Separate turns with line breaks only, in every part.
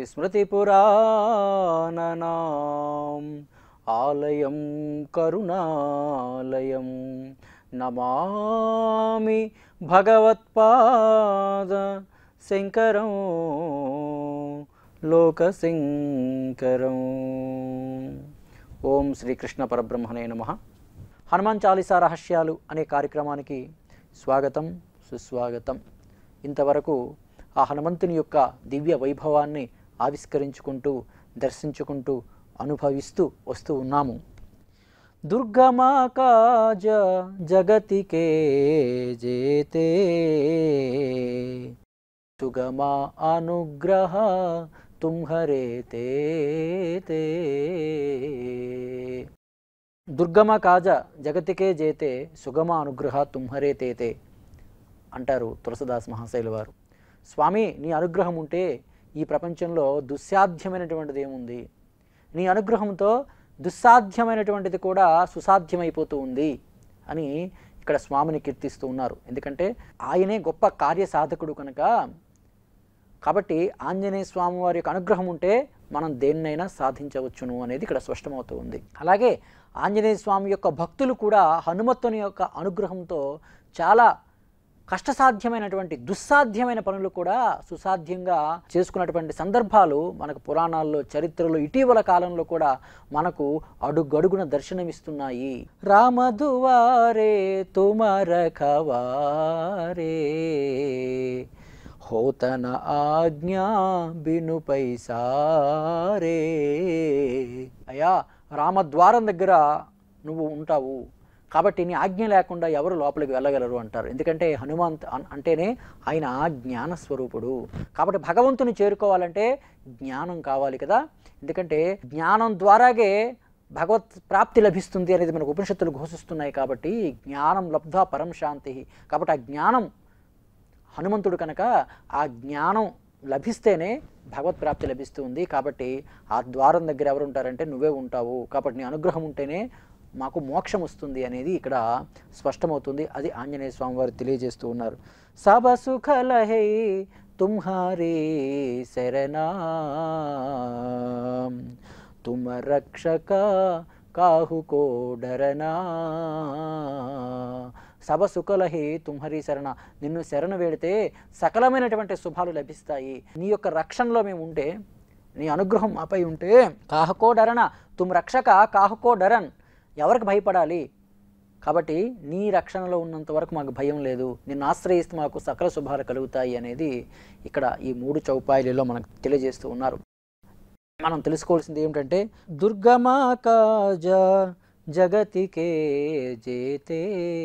స్మృతిపురాణనాం ఆలయం కరుణాలయం నమామి భగవత్పాద శంకరం లోకశంకరం ఓం శ్రీకృష్ణ పరబ్రహ్మణే నమ హనుమాన్ చాలీసా రహస్యాలు అనే కార్యక్రమానికి స్వాగతం సుస్వాగతం ఇంతవరకు ఆ హనుమంతుని యొక్క దివ్య వైభవాన్ని ఆవిష్కరించుకుంటూ దర్శించుకుంటూ అనుభవిస్తూ వస్తూ ఉన్నాము దుర్గమా కాజ జగతికే జేతే సుగమా అనుగ్రహ తుంహరే తే తే. దుర్గమ కాజ జగతికే జేతే సుగమ అనుగ్రహ తుంహరే తేతే అంటారు తులసదాస్ మహాశైలు వారు స్వామి నీ అనుగ్రహం ఉంటే ఈ ప్రపంచంలో దుస్సాధ్యమైనటువంటిది ఏముంది నీ అనుగ్రహంతో దుస్సాధ్యమైనటువంటిది కూడా సుసాధ్యమైపోతూ ఉంది అని ఇక్కడ స్వామిని కీర్తిస్తూ ఉన్నారు ఎందుకంటే ఆయనే గొప్ప కార్యసాధకుడు కనుక కాబట్టి ఆంజనేయ స్వామి వారి యొక్క అనుగ్రహం ఉంటే మనం దేన్నైనా సాధించవచ్చును అనేది ఇక్కడ స్పష్టమవుతూ ఉంది అలాగే ఆంజనేయ స్వామి యొక్క భక్తులు కూడా హనుమత్తుని యొక్క అనుగ్రహంతో చాలా కష్టసాధ్యమైనటువంటి దుస్సాధ్యమైన పనులు కూడా సుసాధ్యంగా చేసుకున్నటువంటి సందర్భాలు మనకు పురాణాల్లో చరిత్రలో ఇటీవల కాలంలో కూడా మనకు అడుగడుగున దర్శనమిస్తున్నాయి రామదువారే తుమరఖవారే హోతన ఆజ్ఞా బిను పైసారే అయ్యా రామద్వారం దగ్గర నువ్వు ఉంటావు కాబట్టి నీ ఆజ్ఞ లేకుండా ఎవరు లోపలికి వెళ్ళగలరు అంటారు ఎందుకంటే హనుమంత్ అన్- అంటేనే ఆయన జ్ఞాన స్వరూపుడు కాబట్టి భగవంతుని చేరుకోవాలంటే జ్ఞానం కావాలి కదా ఎందుకంటే జ్ఞానం ద్వారాగే భగవత్ ప్రాప్తి లభిస్తుంది అనేది మనకు ఉపనిషత్తులు ఘోషిస్తున్నాయి కాబట్టి జ్ఞానం లబ్ధ పరం శాంతి కాబట్టి ఆ జ్ఞానం హనుమంతుడు కనుక ఆ జ్ఞానం లభిస్తేనే భగవత్ ప్రాప్తి లభిస్తుంది కాబట్టి ఆ ద్వారం దగ్గర ఎవరు ఉంటారంటే నువ్వే ఉంటావు కాబట్టి నీ అనుగ్రహం ఉంటేనే మాకు మోక్షం వస్తుంది అనేది ఇక్కడ స్పష్టమవుతుంది అది ఆంజనేయ స్వామి వారు తెలియజేస్తూ ఉన్నారు సబ సుఖలహై తుమ్హారీ శరణా తుమ రక్షక కాహు కో డరనా సభ సుఖలహి తుమ్హరి శరణ నిన్ను శరణ వేడితే సకలమైనటువంటి శుభాలు లభిస్తాయి నీ యొక్క రక్షణలో మేము ఉంటే నీ అనుగ్రహం మాపై ఉంటే కాహకో డరణ తుమ్ రక్షక కాహకో డరన్ ఎవరికి భయపడాలి కాబట్టి నీ రక్షణలో ఉన్నంత వరకు మాకు భయం లేదు నిన్ను ఆశ్రయిస్తే మాకు సకల శుభాలు కలుగుతాయి అనేది ఇక్కడ ఈ మూడు చౌపాయిలలో మనకు తెలియజేస్తూ ఉన్నారు మనం తెలుసుకోవాల్సింది ఏమిటంటే దుర్గమా కాజ జగతికే జేతే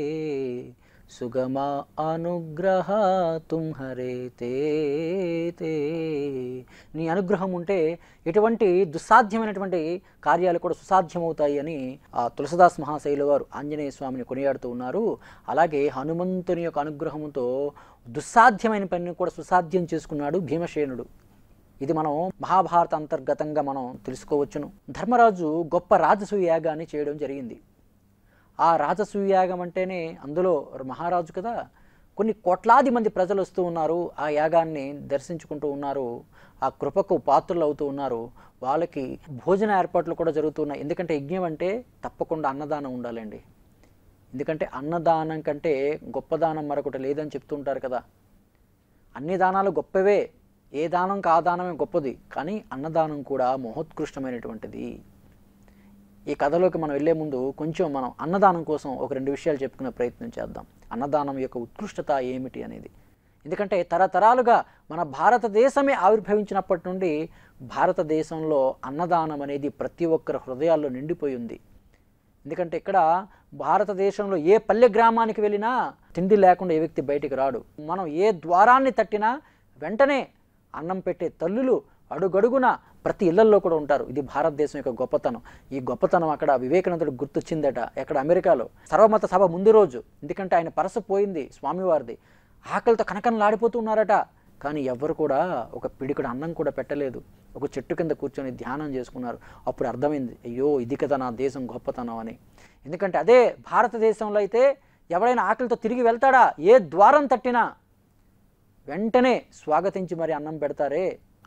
సుగమా అనుగ్రహ తుంహరే తే తే. నీ అనుగ్రహం ఉంటే ఎటువంటి దుస్సాధ్యమైనటువంటి కార్యాలు కూడా సుసాధ్యమవుతాయి అని ఆ తులసదాస్ మహాశైలు వారు ఆంజనేయ స్వామిని కొనియాడుతూ ఉన్నారు అలాగే హనుమంతుని యొక్క అనుగ్రహంతో దుస్సాధ్యమైన పనిని కూడా సుసాధ్యం చేసుకున్నాడు భీమసేనుడు ఇది మనం మహాభారత అంతర్గతంగా మనం తెలుసుకోవచ్చును ధర్మరాజు గొప్ప రాజసూయ యాగాన్ని చేయడం జరిగింది ఆ రాజసూయ యాగం అంటేనే అందులో మహారాజు కదా కొన్ని కోట్లాది మంది ప్రజలు వస్తూ ఉన్నారు ఆ యాగాన్ని దర్శించుకుంటూ ఉన్నారు ఆ కృపకు పాత్రలు అవుతూ ఉన్నారు వాళ్ళకి భోజన ఏర్పాట్లు కూడా జరుగుతున్నాయి ఎందుకంటే యజ్ఞం అంటే తప్పకుండా అన్నదానం ఉండాలండి ఎందుకంటే అన్నదానం కంటే గొప్ప దానం మరొకటి లేదని చెప్తుంటారు కదా అన్ని దానాలు గొప్పవే ఏ దానం కా దానమే గొప్పది కానీ అన్నదానం కూడా మహోత్కృష్టమైనటువంటిది ఈ కథలోకి మనం వెళ్ళే ముందు కొంచెం మనం అన్నదానం కోసం ఒక రెండు విషయాలు చెప్పుకునే ప్రయత్నం చేద్దాం అన్నదానం యొక్క ఉత్కృష్టత ఏమిటి అనేది ఎందుకంటే తరతరాలుగా మన భారతదేశమే ఆవిర్భవించినప్పటి నుండి భారతదేశంలో అన్నదానం అనేది ప్రతి ఒక్కరి హృదయాల్లో నిండిపోయి ఉంది ఎందుకంటే ఇక్కడ భారతదేశంలో ఏ పల్లె గ్రామానికి వెళ్ళినా తిండి లేకుండా ఏ వ్యక్తి బయటికి రాడు మనం ఏ ద్వారాన్ని తట్టినా వెంటనే అన్నం పెట్టే తల్లులు అడుగడుగున ప్రతి ఇళ్లల్లో కూడా ఉంటారు ఇది భారతదేశం యొక్క గొప్పతనం ఈ గొప్పతనం అక్కడ వివేకానందుడు గుర్తొచ్చిందట ఎక్కడ అమెరికాలో సర్వమత సభ ముందు రోజు ఎందుకంటే ఆయన పరస పోయింది స్వామివారిది ఆకలితో కనకనలాడిపోతూ ఉన్నారట కానీ ఎవ్వరు కూడా ఒక పిడికడు అన్నం కూడా పెట్టలేదు ఒక చెట్టు కింద కూర్చొని ధ్యానం చేసుకున్నారు అప్పుడు అర్థమైంది అయ్యో ఇది కదా నా దేశం గొప్పతనం అని ఎందుకంటే అదే భారతదేశంలో అయితే ఎవడైనా ఆకలితో తిరిగి వెళ్తాడా ఏ ద్వారం తట్టినా వెంటనే స్వాగతించి మరి అన్నం పెడతారే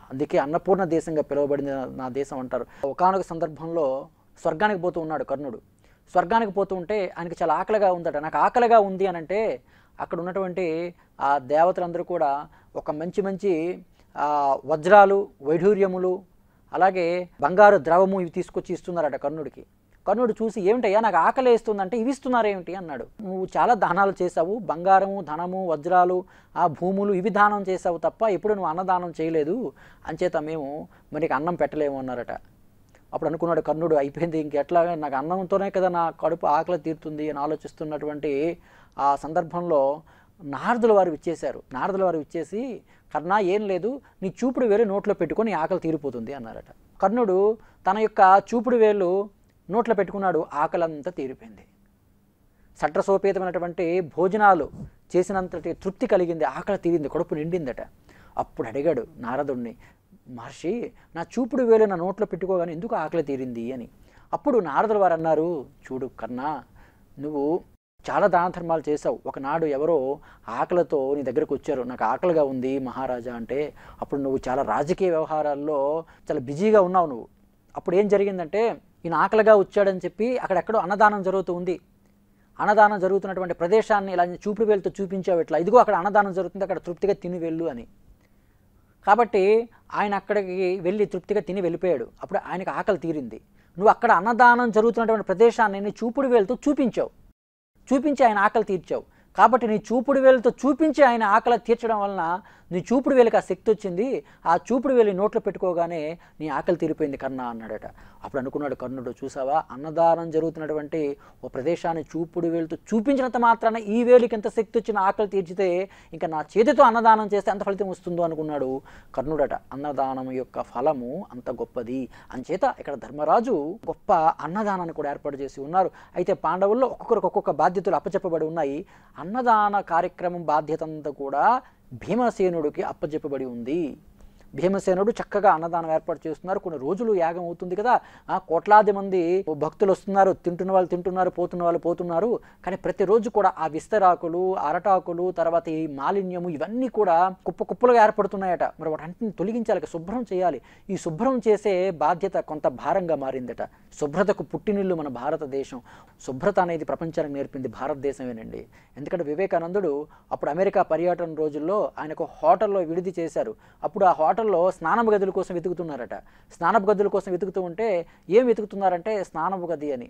అందుకే అన్నపూర్ణ దేశంగా పిలువబడింది నా దేశం అంటారు ఒకనొక సందర్భంలో స్వర్గానికి పోతూ ఉన్నాడు కర్ణుడు స్వర్గానికి పోతూ ఉంటే ఆయనకి చాలా ఆకలిగా ఉందట నాకు ఆకలిగా ఉంది అని అంటే అక్కడ ఉన్నటువంటి ఆ దేవతలందరూ కూడా ఒక మంచి మంచి ఆ, వజ్రాలు వైఢూర్యములు అలాగే బంగారు ద్రవము ఇవి తీసుకొచ్చి ఇస్తున్నారట కర్ణుడికి కర్ణుడు చూసి ఏమిటయ్యా నాకు ఆకలి వేస్తుందంటే ఇవి ఇస్తున్నారేమిటి అన్నాడు నువ్వు చాలా దానాలు చేసావు బంగారము ధనము వజ్రాలు ఆ భూములు ఇవి దానం చేసావు తప్ప ఎప్పుడు నువ్వు అన్నదానం చేయలేదు అంచేత మేము మరి నీకు అన్నం పెట్టలేము అన్నారట అప్పుడు అనుకున్నాడు కర్ణుడు అయిపోయింది ఇంకెట్లా నాకు అన్నంతోనే కదా నా కడుపు ఆకలి తీరుతుంది అని ఆలోచిస్తున్నటువంటి ఆ సందర్భంలో నారదుల వారు ఇచ్చేశారు నారదుల వారు ఇచ్చేసి కర్ణ ఏం లేదు నీ చూపుడు వేలు నోట్లో పెట్టుకొని నీ ఆకలి తీరిపోతుంది అన్నారట కర్ణుడు తన యొక్క చూపుడు వేలు నోట్లో పెట్టుకున్నాడు ఆకలి అంతా తీరిపోయింది సట్రసోపేతమైనటువంటి భోజనాలు చేసినంతటి తృప్తి కలిగింది ఆకలి తీరింది కడుపు నిండిందట అప్పుడు అడిగాడు నారదుణ్ణి మహర్షి నా చూపుడు వేలు నా నోట్లో పెట్టుకోగానే ఎందుకు ఆకలి తీరింది అని అప్పుడు నారదుల వారు అన్నారు చూడు కన్నా నువ్వు చాలా దాన ధర్మాలు చేసావు ఒకనాడు ఎవరో ఆకలితో నీ దగ్గరకు వచ్చారు నాకు ఆకలిగా ఉంది మహారాజా అంటే అప్పుడు నువ్వు చాలా రాజకీయ వ్యవహారాల్లో చాలా బిజీగా ఉన్నావు నువ్వు అప్పుడు ఏం జరిగిందంటే ఈయన ఆకలిగా వచ్చాడని చెప్పి అక్కడెక్కడో అన్నదానం జరుగుతూ ఉంది అన్నదానం జరుగుతున్నటువంటి ప్రదేశాన్ని ఇలా చూపుడు వేలుతో చూపించావు ఇట్లా ఇదిగో అక్కడ అన్నదానం జరుగుతుంది అక్కడ తృప్తిగా తిని వెళ్ళు అని కాబట్టి ఆయన అక్కడికి వెళ్ళి తృప్తిగా తిని వెళ్ళిపోయాడు అప్పుడు ఆయనకు ఆకలి తీరింది నువ్వు అక్కడ అన్నదానం జరుగుతున్నటువంటి ప్రదేశాన్ని నీ చూపుడు వేలుతో చూపించావు చూపించి ఆయన ఆకలి తీర్చావు కాబట్టి నీ చూపుడు వేలుతో చూపించి ఆయన ఆకలి తీర్చడం వలన నీ చూపుడు వేలుకి ఆ శక్తి వచ్చింది ఆ చూపుడు వేలు నోట్లో పెట్టుకోగానే నీ ఆకలి తీరిపోయింది కర్ణ అన్నాడట అప్పుడు అనుకున్నాడు కర్ణుడు చూసావా అన్నదానం జరుగుతున్నటువంటి ఓ ప్రదేశాన్ని చూపుడు వేలుతో చూపించినంత మాత్రాన ఈ వేలికి ఎంత శక్తి వచ్చిన ఆకలి తీర్చితే ఇంకా నా చేతితో అన్నదానం చేస్తే ఎంత ఫలితం వస్తుందో అనుకున్నాడు కర్ణుడట అన్నదానం యొక్క ఫలము అంత గొప్పది అంచేత ఇక్కడ ధర్మరాజు గొప్ప అన్నదానాన్ని కూడా ఏర్పాటు చేసి ఉన్నారు అయితే పాండవుల్లో ఒక్కొక్కరికి ఒక్కొక్క బాధ్యతలు అప్పచెప్పబడి ఉన్నాయి అన్నదాన కార్యక్రమం బాధ్యత అంతా కూడా భీమసేనుడికి అప్పచెప్పబడి ఉంది భీమసేనుడు చక్కగా అన్నదానం ఏర్పాటు చేస్తున్నారు కొన్ని రోజులు యాగం అవుతుంది కదా ఆ కోట్లాది మంది భక్తులు వస్తున్నారు తింటున్న వాళ్ళు తింటున్నారు పోతున్న వాళ్ళు పోతున్నారు కానీ ప్రతిరోజు కూడా ఆ విస్తరాకులు అరటాకులు తర్వాత ఈ మాలిన్యము ఇవన్నీ కూడా కుప్ప కుప్పలుగా ఏర్పడుతున్నాయట మరి వాటన్నింటిని తొలగించాలి శుభ్రం చేయాలి ఈ శుభ్రం చేసే బాధ్యత కొంత భారంగా మారిందట శుభ్రతకు పుట్టినిల్లు మన భారతదేశం శుభ్రత అనేది ప్రపంచానికి నేర్పింది భారతదేశమేనండి ఎందుకంటే వివేకానందుడు అప్పుడు అమెరికా పర్యటన రోజుల్లో ఆయనకు హోటల్లో విడిది చేశారు అప్పుడు ఆ హోటల్లో స్నానపు గదుల కోసం వెతుకుతున్నారట స్నానపు గదుల కోసం వెతుకుతూ ఉంటే ఏం వెతుకుతున్నారంటే స్నానపు గది అని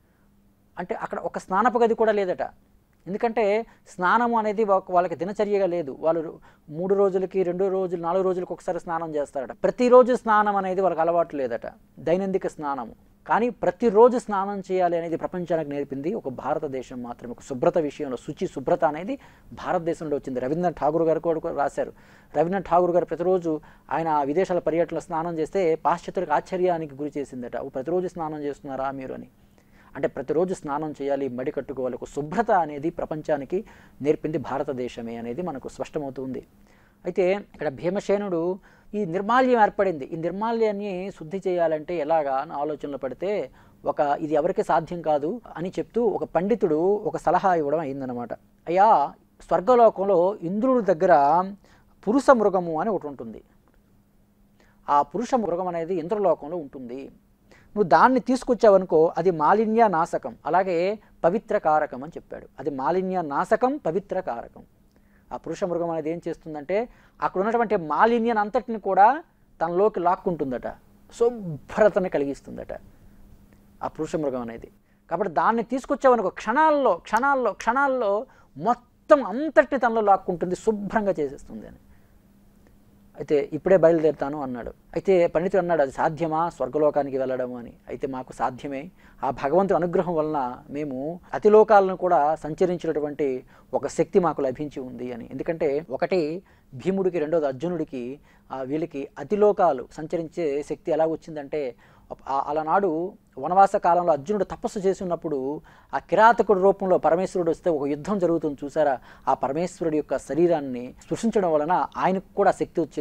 అంటే అక్కడ ఒక స్నానపు గది కూడా లేదట ఎందుకంటే స్నానము అనేది ఒక- వాళ్ళకి దినచర్యగా లేదు వాళ్ళు మూడు రోజులకి రెండు రోజులు నాలుగు రోజులకు ఒకసారి స్నానం చేస్తారట ప్రతిరోజు స్నానం అనేది వాళ్ళకి అలవాటు లేదట దైనందిక స్నానము కానీ ప్రతిరోజు స్నానం చేయాలి అనేది ప్రపంచానికి నేర్పింది ఒక భారతదేశం మాత్రమే ఒక శుభ్రత విషయంలో శుచి శుభ్రత అనేది భారతదేశంలో వచ్చింది రవీంద్రనాథ్ ఠాగూర్ గారు కూడా కూడా రాశారు రవీంద్రనాథ్ ఠాగూర్ గారు ప్రతిరోజు ఆయన విదేశాల పర్యటనలో స్నానం చేస్తే పాశ్చాత్యులకు ఆశ్చర్యానికి గురి చేసిందట "ఓ, ప్రతిరోజు స్నానం చేస్తున్నారా మీరు అని అంటే ప్రతిరోజు స్నానం చేయాలి మడి కట్టుకోవాలి ఒక శుభ్రత అనేది ప్రపంచానికి నేర్పింది భారతదేశమే అనేది మనకు స్పష్టమవుతుంది అయితే ఇక్కడ భీమసేనుడు ఈ నిర్మాల్యం ఏర్పడింది ఈ నిర్మాల్యాన్ని శుద్ధి చేయాలంటే ఎలాగా అని ఆలోచనలు పడితే ఒక ఇది ఎవరికి సాధ్యం కాదు అని చెప్తూ ఒక పండితుడు ఒక సలహా ఇవ్వడం అయిందనమాట అయ్యా స్వర్గలోకంలో ఇంద్రుడి దగ్గర పురుష మృగము అని ఒకటి ఉంటుంది ఆ పురుష మృగం అనేది ఇంద్రలోకంలో ఉంటుంది నువ్వు దాన్ని తీసుకొచ్చావనుకో అది మాలిన్య నాశకం అలాగే పవిత్ర కారకం అని చెప్పాడు అది మాలిన్య నాశకం పవిత్ర కారకం ఆ పురుష మృగం అనేది ఏం చేస్తుందంటే అక్కడ ఉన్నటువంటి మాలిన్యాన్ని అంతటిని కూడా తనలోకి లాక్కుంటుందట శుభ్రతని కలిగిస్తుందట ఆ పురుష మృగం అనేది కాబట్టి దాన్ని తీసుకొచ్చావనుకో క్షణాల్లో క్షణాల్లో క్షణాల్లో మొత్తం అంతటిని తనలో లాక్కుంటుంది శుభ్రంగా చేసేస్తుంది అని అయితే ఇప్పుడే బయలుదేరుతాను అన్నాడు అయితే పండితుడు అన్నాడు అది సాధ్యమా స్వర్గలోకానికి వెళ్ళడం అని అయితే మాకు సాధ్యమే ఆ భగవంతుడి అనుగ్రహం వలన మేము అతిలోకాలను కూడా సంచరించినటువంటి ఒక శక్తి మాకు లభించి ఉంది అని ఎందుకంటే ఒకటి భీముడికి రెండోది అర్జునుడికి ఆ వీళ్ళకి అతిలోకాలు సంచరించే శక్తి ఎలా వచ్చిందంటే ఆ- అలనాడు వనవాస కాలంలో అర్జునుడు తపస్సు చేసి ఉన్నప్పుడు ఆ కిరాతకుడి రూపంలో పరమేశ్వరుడు వస్తే ఒక యుద్ధం జరుగుతుంది చూసారా ఆ పరమేశ్వరుడి యొక్క శరీరాన్ని స్పృశించడం వలన ఆయనకు కూడా శక్తి వచ్చింది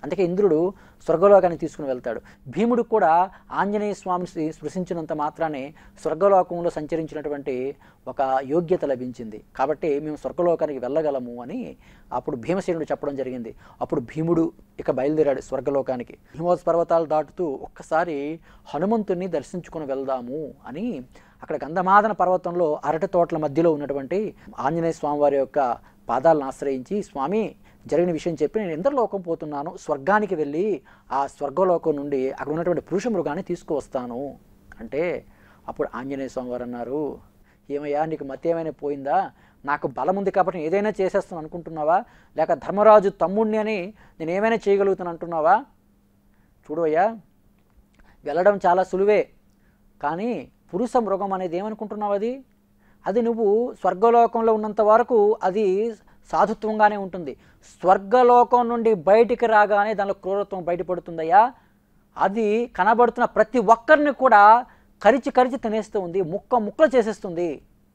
అందుకే ఇంద్రుడు స్వర్గలోకానికి తీసుకుని వెళ్తాడు భీముడు కూడా ఆంజనేయ స్వామిని స్పృ- స్పృశించినంత మాత్రానే స్వర్గలోకంలో సంచరించినటువంటి ఒక యోగ్యత లభించింది కాబట్టి మేము స్వర్గలోకానికి వెళ్ళగలము అని అప్పుడు భీమసేనుడు చెప్పడం జరిగింది అప్పుడు భీముడు ఇక బయలుదేరాడు స్వర్గలోకానికి హిమవత్ పర్వతాలు దాటుతూ ఒక్కసారి హనుమంతుణ్ణి దర్శించుకుని వెళ్దాము అని అక్కడ గంధమాదన పర్వతంలో అరటి తోటల మధ్యలో ఉన్నటువంటి ఆంజనేయ స్వామి వారి యొక్క పాదాలను ఆశ్రయించి స్వామి జరిగిన విషయం చెప్పి నేను ఇంద్రలోకం పోతున్నాను స్వర్గానికి వెళ్ళి ఆ స్వర్గలోకం నుండి అక్కడ ఉన్నటువంటి పురుష మృగాన్ని తీసుకువస్తాను అంటే అప్పుడు ఆంజనేయ స్వామి వారు అన్నారు ఏమయ్యా నీకు మతి ఏమైనా పోయిందా నాకు బలం ఉంది కాబట్టి నేను ఏదైనా చేసేస్తాను అనుకుంటున్నావా లేక ధర్మరాజు తమ్ముడిని అని నేను ఏమైనా చేయగలుగుతాను అంటున్నావా చూడు అయ్యా వెళ్ళడం చాలా సులువే కానీ పురుష మృగం అనేది ఏమనుకుంటున్నావు అది అది నువ్వు స్వర్గలోకంలో ఉన్నంత వరకు అది సాధుత్వంగానే ఉంటుంది స్వర్గలోకం నుండి బయటికి రాగానే దానిలో క్రూరత్వం బయటపడుతుందయ్యా అది కనబడుతున్న ప్రతి ఒక్కరిని కూడా కరిచి కరిచి తినేస్తూ ఉంది ముక్క ముక్కలు చేసేస్తుంది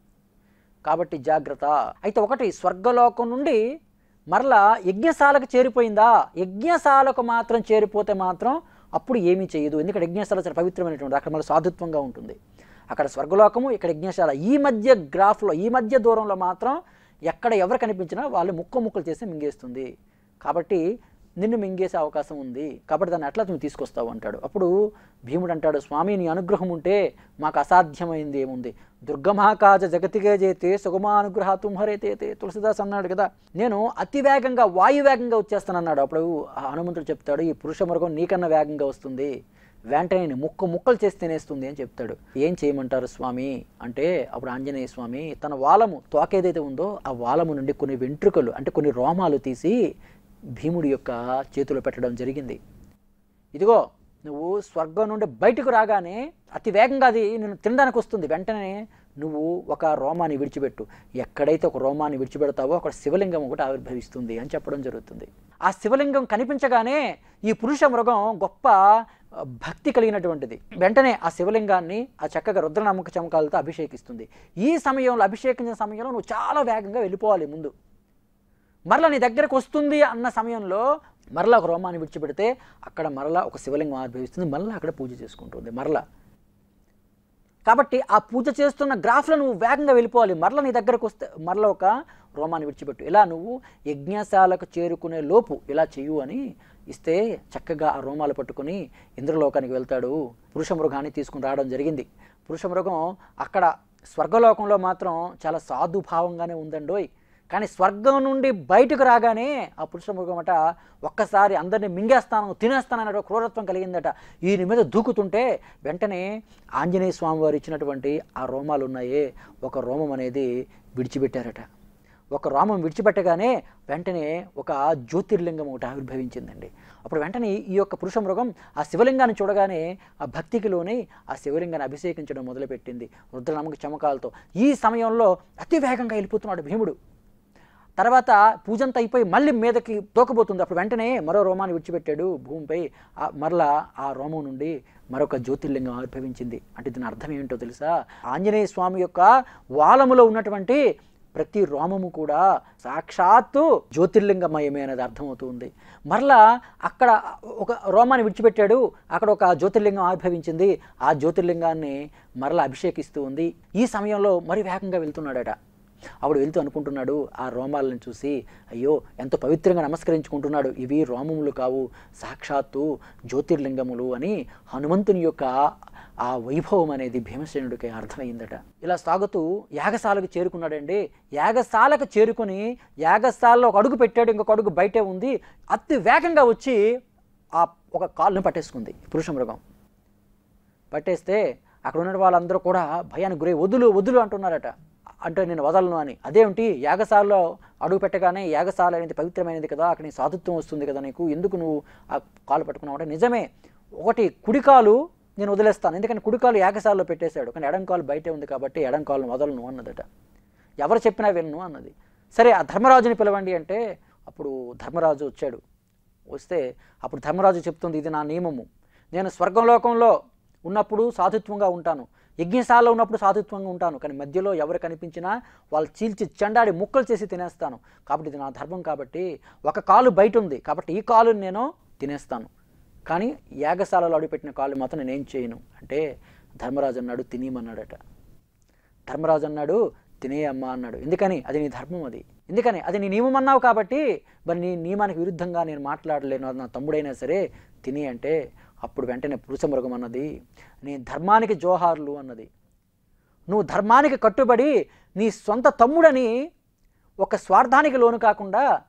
కాబట్టి జాగ్రత్త అయితే ఒకటి స్వర్గలోకం నుండి మరలా యజ్ఞశాలకు చేరిపోయిందా యజ్ఞశాలకు మాత్రం చేరిపోతే మాత్రం అప్పుడు ఏమీ చేయదు ఎందుకంటే యజ్ఞశాల చాలా పవిత్రమైనటువంటి అక్కడ మళ్ళీ సాధుత్వంగా ఉంటుంది అక్కడ స్వర్గలోకము ఇక్కడ యజ్ఞశాల ఈ మధ్య గ్రాఫ్లో ఈ మధ్య దూరంలో మాత్రం ఎక్కడ ఎవరు కనిపించినా వాళ్ళు ముక్క ముక్కలు చేసి మింగేస్తుంది కాబట్టి నిన్ను మింగేసే అవకాశం ఉంది కాబట్టి దాన్ని ఎట్లా నువ్వు తీసుకొస్తావు అంటాడు అప్పుడు భీముడు అంటాడు స్వామి నీ అనుగ్రహం ఉంటే మాకు అసాధ్యమైంది ఏముంది దుర్గమహాకాజ జగతిగే చేతే సుగమానుగ్రహ తుంహరేతే తులసిదాస్ అన్నాడు కదా నేను అతి వేగంగా వాయు వేగంగా వచ్చేస్తానన్నాడు అప్పుడు ఆ హనుమంతుడు చెప్తాడు ఈ పురుష మృగం నీకన్నా వేగంగా వస్తుంది వెంటనే నీ ముక్క ముక్కలు చేసి తినేస్తుంది అని చెప్తాడు ఏం చేయమంటారు స్వామి అంటే అప్పుడు ఆంజనేయ స్వామి తన వాలము తోక ఏదైతే ఉందో ఆ వాలము నుండి కొన్ని వెంట్రుకలు అంటే కొన్ని రోమాలు తీసి భీముడి యొక్క చేతిలో పెట్టడం జరిగింది ఇదిగో నువ్వు స్వర్గం నుండి బయటకు రాగానే అతి వేగంగా అది నేను తినడానికి వస్తుంది వెంటనే నువ్వు ఒక రోమాన్ని విడిచిపెట్టు ఎక్కడైతే ఒక రోమాన్ని విడిచిపెడతావో అక్కడ శివలింగం ఒకటి ఆవిర్భవిస్తుంది అని చెప్పడం జరుగుతుంది ఆ శివలింగం కనిపించగానే ఈ పురుష మృగం గొప్ప ఆ, భక్తి కలిగినటువంటిది వెంటనే ఆ శివలింగాన్ని ఆ చక్కగా రుద్రనామక చమకాలతో అభిషేకిస్తుంది ఈ సమయంలో అభిషేకించిన సమయంలో నువ్వు చాలా వేగంగా వెళ్ళిపోవాలి ముందు మరలా నీ దగ్గరకు వస్తుంది అన్న సమయంలో మరలా ఒక రోమాన్ని విడిచిపెడితే అక్కడ మరలా ఒక శివలింగం ఆవిర్భవిస్తుంది మరలా అక్కడ పూజ చేసుకుంటుంది మరలా కాబట్టి ఆ పూజ చేస్తున్న గ్రాఫ్లో నువ్వు వేగంగా వెళ్ళిపోవాలి మరలా నీ దగ్గరకు వస్తే మరలా ఒక రోమాన్ని విడిచిపెట్టు ఇలా నువ్వు యజ్ఞశాలకు చేరుకునే లోపు ఇలా చెయ్యు అని ఇస్తే చక్కగా ఆ రోమాలు పట్టుకుని ఇంద్రలోకానికి వెళ్తాడు పురుష మృగాన్ని తీసుకుని రావడం జరిగింది పురుష మృగం అక్కడ స్వర్గలోకంలో మాత్రం చాలా సాధుభావంగానే ఉందండోయ్ కానీ స్వర్గం నుండి బయటకు రాగానే ఆ పురుష మృగమట ఒక్కసారి అందరిని మింగేస్తాను తినేస్తాను అనే క్రూరత్వం కలిగిందట ఈయన మీద దూకుతుంటే వెంటనే ఆంజనేయ స్వామి వారు ఇచ్చినటువంటి ఆ రోమాలు ఉన్నాయే ఒక రోమం అనేది విడిచిపెట్టారట ఒక రోమం విడిచిపెట్టగానే వెంటనే ఒక జ్యోతిర్లింగం ఒకటి ఆవిర్భవించిందండి అప్పుడు వెంటనే ఈ యొక్క పురుష మృగం ఆ శివలింగాన్ని చూడగానే ఆ భక్తికి లోని ఆ శివలింగాన్ని అభిషేకించడం మొదలుపెట్టింది రుద్రనామక చమకాలతో ఈ సమయంలో అతి వేగంగా వెళ్ళిపోతున్నాడు భీముడు తర్వాత పూజంతా అయిపోయి మళ్ళీ మీదకి తోకబోతుంది అప్పుడు వెంటనే మరో రోమాన్ని విడిచిపెట్టాడు భూమిపై ఆ మరలా ఆ రోమం నుండి మరొక జ్యోతిర్లింగం ఆవిర్భవించింది అంటే దీని అర్థం ఏమిటో తెలుసా ఆంజనేయ స్వామి యొక్క వాలములో ఉన్నటువంటి ప్రతి రోమము కూడా సాక్షాత్తు జ్యోతిర్లింగమయమే అనేది అర్థమవుతుంది మరలా అక్కడ ఒక రోమాన్ని విడిచిపెట్టాడు అక్కడ ఒక జ్యోతిర్లింగం ఆవిర్భవించింది ఆ జ్యోతిర్లింగాన్ని మరలా అభిషేకిస్తూ ఉంది ఈ సమయంలో మరి వేగంగా వెళ్తున్నాడట అప్పుడు వెళ్తూ అనుకుంటున్నాడు ఆ రోమాలను చూసి అయ్యో ఎంతో పవిత్రంగా నమస్కరించుకుంటున్నాడు ఇవి రోమములు కావు సాక్షాత్తు జ్యోతిర్లింగములు అని హనుమంతుని యొక్క ఆ వైభవం అనేది భీమసేనుడికి అర్థమైందట ఇలా సాగుతూ యాగశాలకు చేరుకున్నాడండి యాగశాలకు చేరుకుని యాగశాలలో ఒక అడుగు పెట్టాడు ఇంకొక అడుగు బయటే ఉంది అతి వేగంగా వచ్చి ఆ ఒక కాళ్ళను పట్టేసుకుంది పురుష మృగం పట్టేస్తే అక్కడ ఉన్న వాళ్ళందరూ కూడా భయానికి గురై వదులు వదులు అంటున్నారట అంటే నేను వదలను అని అదేమిటి యాగశాలలో అడుగు పెట్టగానే యాగశాల అనేది పవిత్రమైనది కదా అక్కడ నీ సాధుత్వం వస్తుంది కదా నీకు ఎందుకు నువ్వు ఆ కాలు పట్టుకున్నావు అంటే నిజమే ఒకటి కుడికాలు నేను వదిలేస్తాను ఎందుకంటే కుడికాలు యాగశాలలో పెట్టేశాడు కానీ ఎడంకాలు బయటే ఉంది కాబట్టి ఎడంకాలను వదలను అన్నదట ఎవరు చెప్పినా విన్ను అన్నది సరే ఆ ధర్మరాజుని పిలవండి అంటే అప్పుడు ధర్మరాజు వచ్చాడు వస్తే అప్పుడు ధర్మరాజు చెప్తుంది ఇది నా నియమము నేను స్వర్గలోకంలో ఉన్నప్పుడు సాధుత్వంగా ఉంటాను యజ్ఞశాలలో ఉన్నప్పుడు సాధుత్వంగా ఉంటాను కానీ మధ్యలో ఎవరు కనిపించినా వాళ్ళు చీల్చి చెండాడి ముక్కలు చేసి తినేస్తాను కాబట్టి ఇది నా ధర్మం కాబట్టి ఒక కాలు బయట ఉంది కాబట్టి ఈ కాలుని నేను తినేస్తాను కానీ యాగశాలలో అడుగుపెట్టిన కాళ్ళు మాత్రం నేనేం చేయను అంటే ధర్మరాజు అన్నాడు తినేయమన్నాడట ధర్మరాజు అన్నాడు తినేయమ్మా అన్నాడు ఎందుకని అది నీ ధర్మం అది ఎందుకని అది నీ నియమం అన్నావు కాబట్టి మరి నీ నియమానికి విరుద్ధంగా నేను మాట్లాడలేను అది నా తమ్ముడైనా సరే తిని అంటే అప్పుడు వెంటనే పురుషమృగం అన్నది నీ ధర్మానికి జోహార్లు అన్నది నువ్వు ధర్మానికి కట్టుబడి నీ సొంత తమ్ముడని ఒక స్వార్థానికి లోను కాకుండా